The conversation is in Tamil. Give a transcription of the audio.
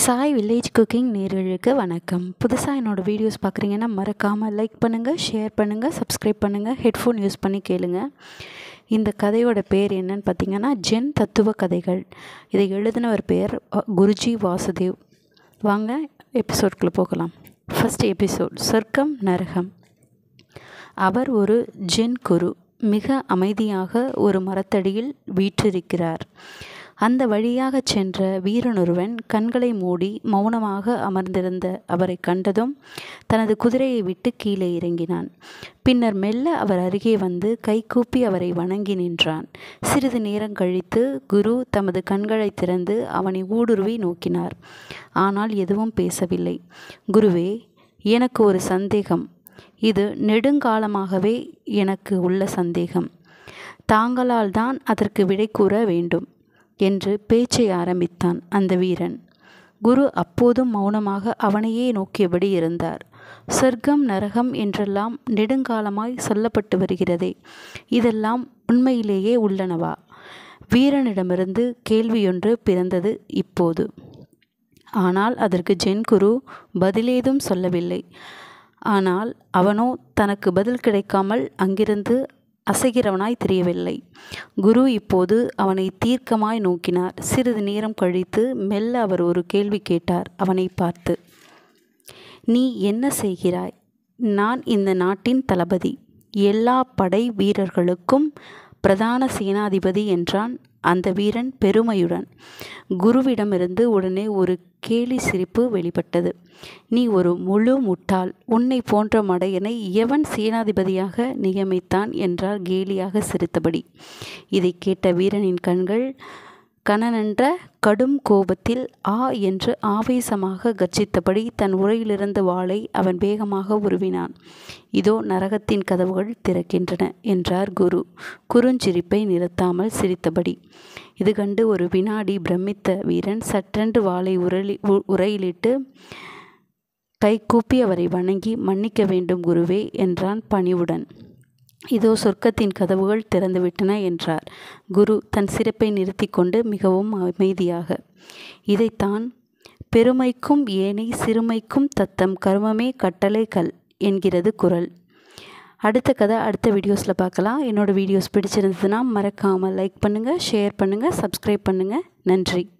சாய் வில்லேஜ் குக்கிங் நேர்களுக்கு வணக்கம் புதுசாக என்னோடய வீடியோஸ் பார்க்குறீங்கன்னா மறக்காமல் லைக் பண்ணுங்கள் ஷேர் பண்ணுங்கள் சப்ஸ்கிரைப் பண்ணுங்கள் ஹெட்ஃபோன் யூஸ் பண்ணி கேளுங்க இந்த கதையோட பேர் என்னன்னு பார்த்தீங்கன்னா ஜென் தத்துவ கதைகள் இதை எழுதினவர் பேர் அ, குருஜி வாசுதேவ் வாங்க எபிசோட்குள்ளே போகலாம் ஃபஸ்ட் எபிசோட் சொர்க்கம் நரகம் அவர் ஒரு ஜென் குரு மிக அமைதியாக ஒரு மரத்தடியில் வீற்றிருக்கிறார் அந்த வழியாக சென்ற வீரனொருவன் கண்களை மூடி மௌனமாக அமர்ந்திருந்த அவரை கண்டதும் தனது குதிரையை விட்டு கீழே இறங்கினான் பின்னர் மெல்ல அவர் அருகே வந்து கைகூப்பி அவரை வணங்கி நின்றான் சிறிது நேரம் கழித்து குரு தமது கண்களை திறந்து அவனை ஊடுருவி நோக்கினார் ஆனால் எதுவும் பேசவில்லை குருவே எனக்கு ஒரு சந்தேகம் இது நெடுங்காலமாகவே எனக்கு உள்ள சந்தேகம் தாங்களால் தான் அதற்கு விடை கூற வேண்டும் என்று பேச்சை ஆரம்பித்தான் அந்த வீரன் குரு அப்போதும் மௌனமாக அவனையே நோக்கியபடி இருந்தார் சொர்க்கம் நரகம் என்றெல்லாம் நெடுங்காலமாய் சொல்லப்பட்டு வருகிறதே இதெல்லாம் உண்மையிலேயே உள்ளனவா வீரனிடமிருந்து கேள்வியொன்று பிறந்தது இப்போது ஆனால் அதற்கு ஜென் குரு பதிலேதும் சொல்லவில்லை ஆனால் அவனோ தனக்கு பதில் கிடைக்காமல் அங்கிருந்து அசைகிறவனாய் தெரியவில்லை குரு இப்போது அவனை தீர்க்கமாய் நோக்கினார் சிறிது நேரம் கழித்து மெல்ல அவர் ஒரு கேள்வி கேட்டார் அவனை பார்த்து நீ என்ன செய்கிறாய் நான் இந்த நாட்டின் தளபதி எல்லா படை வீரர்களுக்கும் பிரதான சேனாதிபதி என்றான் அந்த வீரன் பெருமையுடன் குருவிடமிருந்து உடனே ஒரு கேலி சிரிப்பு வெளிப்பட்டது நீ ஒரு முழு முட்டாள் உன்னை போன்ற மடையனை எவன் சேனாதிபதியாக நியமித்தான் என்றார் கேலியாக சிரித்தபடி இதை கேட்ட வீரனின் கண்கள் கனனென்ற கடும் கோபத்தில் ஆ என்று ஆவேசமாக கர்ஜித்தபடி தன் உரையிலிருந்த வாளை அவன் வேகமாக உருவினான் இதோ நரகத்தின் கதவுகள் திறக்கின்றன என்றார் குரு குறுஞ்சிரிப்பை நிறுத்தாமல் சிரித்தபடி இது கண்டு ஒரு வினாடி பிரமித்த வீரன் சற்றென்று வாளை உரளி உ- உரையிலிட்டு கைகூப்பி அவரை வணங்கி மன்னிக்க வேண்டும் குருவே என்றான் பணிவுடன் இதோ சொர்க்கத்தின் கதவுகள் திறந்துவிட்டன என்றார் குரு தன் சிறப்பை நிறுத்தி கொண்டு மிகவும் அமைதியாக இதைத்தான் பெருமைக்கும் ஏனை சிறுமைக்கும் தத்தம் கர்மமே கட்டளை கல் என்கிறது குரல் அடுத்த கதை அடுத்த வீடியோஸில் பார்க்கலாம் என்னோடய வீடியோஸ் பிடிச்சிருந்ததுன்னா மறக்காமல் லைக் பண்ணுங்கள் ஷேர் பண்ணுங்கள் சப்ஸ்கிரைப் பண்ணுங்கள் நன்றி